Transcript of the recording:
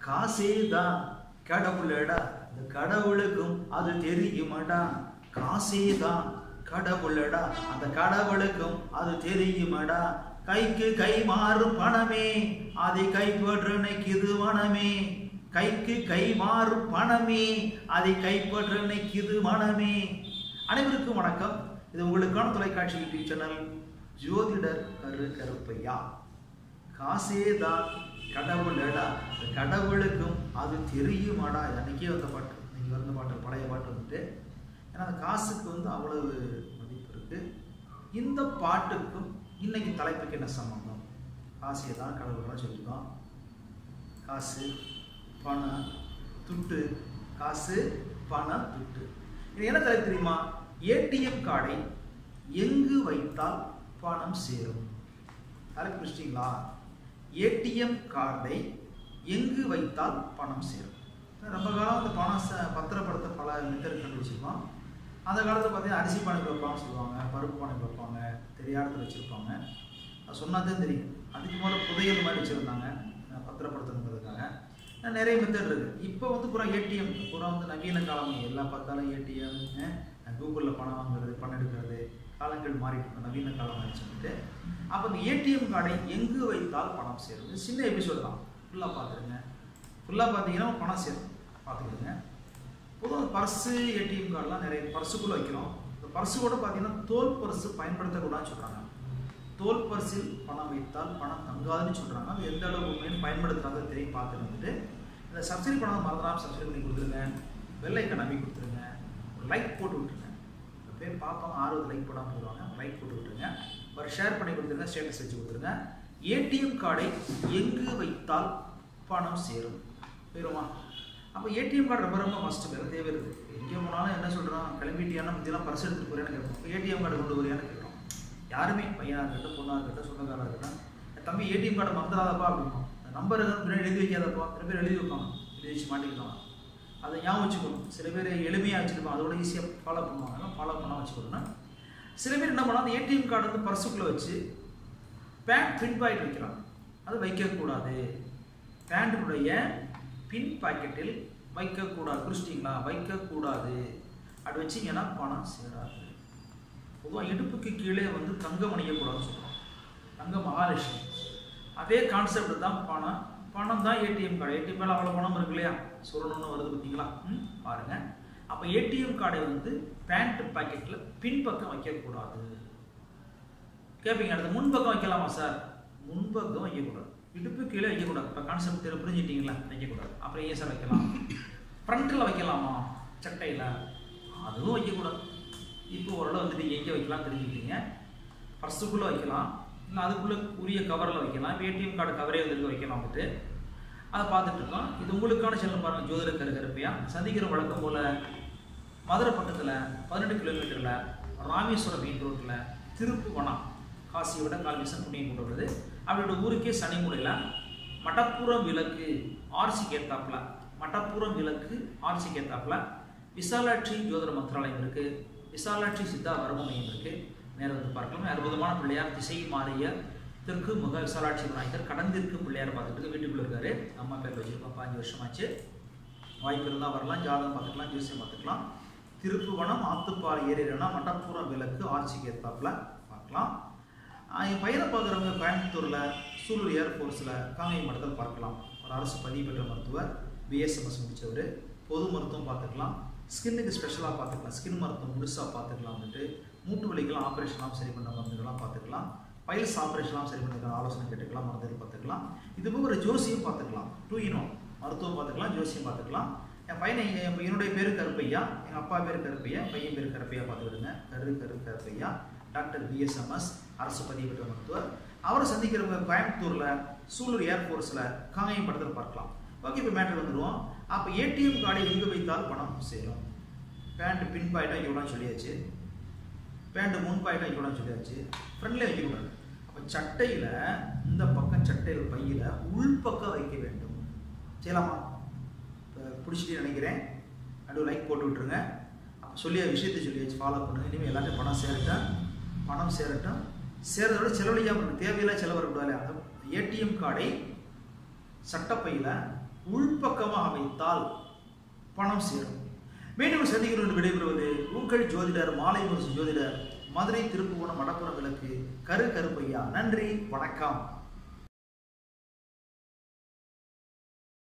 காசே தான் கடவுளடா இந்த கடவுளுக்கும் அது தெரியுமாடா காசே தான் கடவுளடா அந்த கடவுளுக்கும் அது தெரியுமாடா கைக்கு கை மாறும் பணமே அதை கைப்பற்றனைக்கு மனமே கைக்கு கை மாறும் பணமே அதை கைப்பற்றனைக்கு மனமே அனைவருக்கும் வணக்கம் இது உங்களுக்கான தொலைக்காட்சி யூடியூப் சேனல் ஜோதிடர் கரு கருப்பையா காசே தான் கடவுளடா இந்த கடவுளுக்கும் அது தெரியுமாடா இது அன்னைக்கே வந்த பாட்டு இன்னைக்கு வந்த பாட்டு பழைய பாட்டு வந்துட்டு ஏன்னா அந்த காசுக்கு வந்து அவ்வளவு மதிப்பு இருக்கு இந்த பாட்டுக்கும் இன்னைக்கு தலைப்புக்கு என்ன சம்பந்தம் காசே தான் கடவுள்லாம் சொல்லியிருக்கோம் காசு பணம் துட்டு காசு பணம் துட்டு இது என்ன தலைப்பு தெரியுமா ஏடிஎம் கார்டை எங்கு வைத்தால் பணம் சேரும் தலைப்பு பிடிச்சிட்டிங்களா ஏடிஎம் கார்டை எங்கு வைத்தால் பணம் சேரும் ரொம்ப காலம் அந்த பணம் ச- பத்திரப்படுத்த பல மெத்தட் கண்டுபிடிச்சிருக்கோம் அந்த காலத்தில் பார்த்தீங்கன்னா அரிசி பானைக்கு வைப்பாங்கன்னு சொல்லுவாங்க பருப்பு பானைக்கு வைப்பாங்க தெரியாத இடத்துல வச்சுருப்பாங்க அது சொன்னால் தான் தெரியும் அதுக்கு மேலே புதையல் மாதிரி வச்சுருந்தாங்க பத்திரப்படுத்தணுங்கிறதுக்காக அஹ் நிறைய மெத்தட் இருக்குது இப்போ வந்து பூரா ஏடிஎம் பூரா வந்து நவீன காலம் எல்லா பார்த்தாலும் ஏடிஎம் கூகுளில் பணம் வாங்குறது பணம் எடுக்கிறது காலங்கள் மாறிட்டு இருக்கு, நவீன காலம் ஆயிடுச்சுட்டு அப்போ இந்த ஏடிஎம் கார்டை எங்கு வைத்தால் பணம் சேரும் இது சின்ன எபிசோட் தான் ஃபுல்லாக பார்த்துருங்க ஃபுல்லாக பார்த்தீங்கன்னா பணம் சேரும் பார்த்துக்கிடுங்க பொதுவாக பர்ஸு ஏடிஎம் கார்டெலாம் நிறைய பர்ஸுக்குள்ளே வைக்கிறோம் இந்த பர்ஸு கூட பார்த்தீங்கன்னா தோல் பர்ஸு பயன்படுத்தக்கூடாதுன்னு சொல்கிறாங்க தோல் பர்ஸில் பணம் வைத்தால் பணம் தங்காதுன்னு சொல்கிறாங்க அது எந்த அளவு உண்மைன்னு பயன்படுத்துறாங்க தெரியும் பார்த்துட்டு வந்துட்டு இந்த சப்சிடி பணம் மறந்துடாம சப்சிடி பண்ணி கொடுத்துருங்க வெள்ளைக்கை நம்பி கொடுத்துருங்க ஒரு லைக் போட்டு விட்டுருங்க இந்த பேர் பார்ப்பாங்க ஆர்வத்து லைக் போடாமல் போடுவாங்க லைக் போட்டு விட்டுருங்க ஒரு ஷேர் பண்ணி கொடுத்துருங்க ஸ்டேட்டஸ் வச்சு கொடுத்துருங்க ஏடிஎம் கார்டை எங்கு வைத்தால் பணம் சேரும் போயிருமா அப்போ ஏடிஎம் கார்டு ரொம்ப ரொம்ப மஸ்ட் வேறு தேவை இருக்குது எங்கே போனாலும் என்ன சொல்கிறோம் கிளம்பிட்டியானா முந்தியெல்லாம் பர்ஸ் எடுத்துட்டு போகிறேன்னு கேட்போம் ஏடிஎம் கார்டு கொண்டு வரியான்னு கேட்குறோம் யாருமே பையனாக இருக்கட்டும் பொண்ணாக இருக்கட்டும் சொந்தக்காராக இருக்கட்டும் "என் தம்பி ஏடிஎம் கார்டு மறந்துடாதப்பா அப்படிம்போம் நம்பர் பின்னாடி எழுதி வைக்காதப்பா சில பேர் எழுதி வைப்பாங்க எழுதி வச்சு மாட்டிக்கலாம் அதை ஞாபகம் வச்சுக்கணும் சில பேர் எளிமையாக வச்சுருப்பாங்க அதோட ஈஸியாக ஃபாலோ பண்ணுவாங்க அதெல்லாம் ஃபாலோ பண்ண வச்சுக்கணும் சில பேர் என்ன பண்ணலாம் அந்த ஏடிஎம் கார்டு வந்து பர்சுக்குள்ளே வச்சு பேண்ட் பின் பாக்கெட் வைக்கிறாங்க அது வைக்கக்கூடாது பேண்டினுடைய பின் பாக்கெட்டில் வைக்கக்கூடாது புரிச்சிட்டிங்களா வைக்கக்கூடாது அப்படி வச்சிங்கன்னா பணம் சேராது பொதுவாக இடுப்புக்கு கீழே வந்து தங்கம் அணியக்கூடாதுன்னு சொல்கிறோம் தங்க மகாலட்சுமி அதே கான்செப்ட் தான் பணம் பணம் தான் ஏடிஎம் கார்டு ஏடிஎம் கார்டு அவ்வளோ பணம் இருக்கு இல்லையா சொல்லணும்னு வருது பார்த்தீங்களா ம் பாருங்க அப்போ ஏடிஎம் கார்டை வந்து பேண்ட் பாக்கெட்டில் பின்பக்கம் வைக்கக்கூடாது கேட்பீங்க அடுத்து முன்பக்கம் வைக்கலாமா சார் முன்பக்கம் வைக்கக்கூடாது இடுப்பு கீழே வைக்கக்கூடாது இப்போ கான்செப்ட் தெரிய புரிஞ்சிட்டீங்களா வைக்கக்கூடாது அப்புறம் ஏன் சார் வைக்கலாம் ஃப்ரண்ட்டில் வைக்கலாமா சட்டையில் அதுவும் வைக்கக்கூடாது இப்போ ஓரளவு வந்துட்டு எங்கே வைக்கலாம் தெரிஞ்சுக்கிட்டீங்க பர்ஸுக்குள்ளே வைக்கலாம் இல்லை அதுக்குள்ளே உரிய கவரில் வைக்கலாம் ஏடிஎம் கார்டு கவரே வந்து வைக்கலாம் வந்துட்டு அதை பார்த்துட்டு இருக்கோம் இது உங்களுக்கான சேனல் பாருங்கள் ஜோதிட கருகருப்பையா சந்திக்கிற வழக்கம் போல் மதுரை பக்கத்தில் பதினெட்டு கிலோமீட்டரில் ராமேஸ்வரம் மெயின் ரோட்டில் திருப்புவனம் காசியோட கால்மிஷன் புண்ணியம் கொண்டு வருது அவரோட ஊருக்கே சனிமூலையில் மட்டப்புறம் விளக்கு ஆர்சி கேத்தாப்புல மட்டப்புறம் விளக்கு ஆர்சி கேத்தாப்புல விசாலாட்சி ஜோதிட மந்திராலயம் இருக்கு விசாலாட்சி சித்தா வர்ம மையம் இருக்கு நேரம் வந்து பார்க்கலாம் அற்புதமான பிள்ளையார் திசை மாறிய தெற்கு முக விசாலாட்சி விநாயகர் கடந்திருக்கும் பிள்ளையார் பார்த்துட்டு வீட்டுக்குள்ள இருக்காரு அம்மா பேர் வச்சிருக்கோம் பாஞ்சு வருஷமாச்சு வாய்ப்பு இருந்தால் வரலாம் ஜாதகம் பார்த்துக்கலாம் ஜோசியம் பார்த்துக்கலாம் திருப்புவனம் ஆத்துப்பாறை ஏரியா மட்டப்புறம் விளக்கு ஆட்சிக்கு ஏற்றாப்புல பார்க்கலாம் ஆஹ் என் பையனை பார்க்குறவங்க கோயம்புத்தூரில் சூலூர் ஏர்ஃபோர்ஸில் காங்கை மடத்தில் பார்க்கலாம் ஒரு அரசு பதிவு பெற்ற மருத்துவர் பிஎஸ்எம்எஸ் முடித்தவர் பொது மருத்துவம் பார்த்துக்கலாம் ஸ்கின்னுக்கு ஸ்பெஷலாக பார்த்துக்கலாம் ஸ்கின் மருத்துவம் முழுசாக பார்த்துக்கலாம் வந்துட்டு மூட்டு வலிக்கெல்லாம் ஆப்ரேஷன்லாம் சரி பண்ண மருந்துகள்லாம் பார்த்துக்கலாம் பைல்ஸ் ஆப்ரேஷன்லாம் சரி பண்ணிக்கலாம் ஆலோசனை கேட்டுக்கலாம் மருந்துகள் பார்த்துக்கலாம் இதுவும் ஒரு ஜோசியம் பார்த்துக்கலாம் டூ இனோ மருத்துவம் பார்த்துக்கலாம் ஜோசியம் பார்த்துக்கலாம் என் பையனை என் என்னுடைய பேர் கருப்பையா எங்கள் அப்பா பேர் கருப்பையா பையன் பேர் கருப்பையா பார்த்துக்கிடுங்க கரு கரு கருப்பையா டாக்டர் பிஎஸ்எம்எஸ் அரசு பதிவு பெற்ற மருத்துவர் அவரை சந்திக்கிறவங்க கோயம்புத்தூரில் சூலூர் ஏர்ஃபோர்ஸில் காங்கேயம் படத்தில் பார்க்கலாம் ஓகே இப்போ மேட்டர் வந்துடுவோம் அப்போ ஏடிஎம் கார்டை எங்கே வைத்தால் பணம் சேரும் பேண்ட் பின் பாயிட்டாக இவ்வளோ சொல்லியாச்சு பேண்ட் முன் பாயிட்டாக இவ்வளோ சொல்லியாச்சு ஃப்ரண்ட்லேயே வைக்கக்கூடாது அப்போ சட்டையில் இந்த பக்கம் சட்டையில் பையில் உள்பக்கம் வைக்க வேண்டும் செய்யலாமா இப்போ பிடிச்சிட்டு நினைக்கிறேன் நடுவு லைக் போட்டு விட்ருங்க அப்போ சொல்லிய விஷயத்தை சொல்லியாச்சு ஃபாலோ பண்ணுங்க இனிமேல் எல்லாத்தையும் பணம் சேரட்டும் பணம் சேரட்டும் சேர்றதை விட செலவழிக்காமல் இருக்கு தேவையில்லை செலவு வரக்கூடாது அந்த ஏடிஎம் கார்டை சட்டப்பையில் உள்பக்கமாக வைத்தால் பணம் சேரும் மீண்டும் சந்திக்கிறோம் விடைபெறுவது உங்கள் ஜோதிடர் மாலை முரசு ஜோதிடர் மதுரை திருப்புவனம் மடப்புறம் விளக்கு கரு கருப்பையா நன்றி வணக்கம்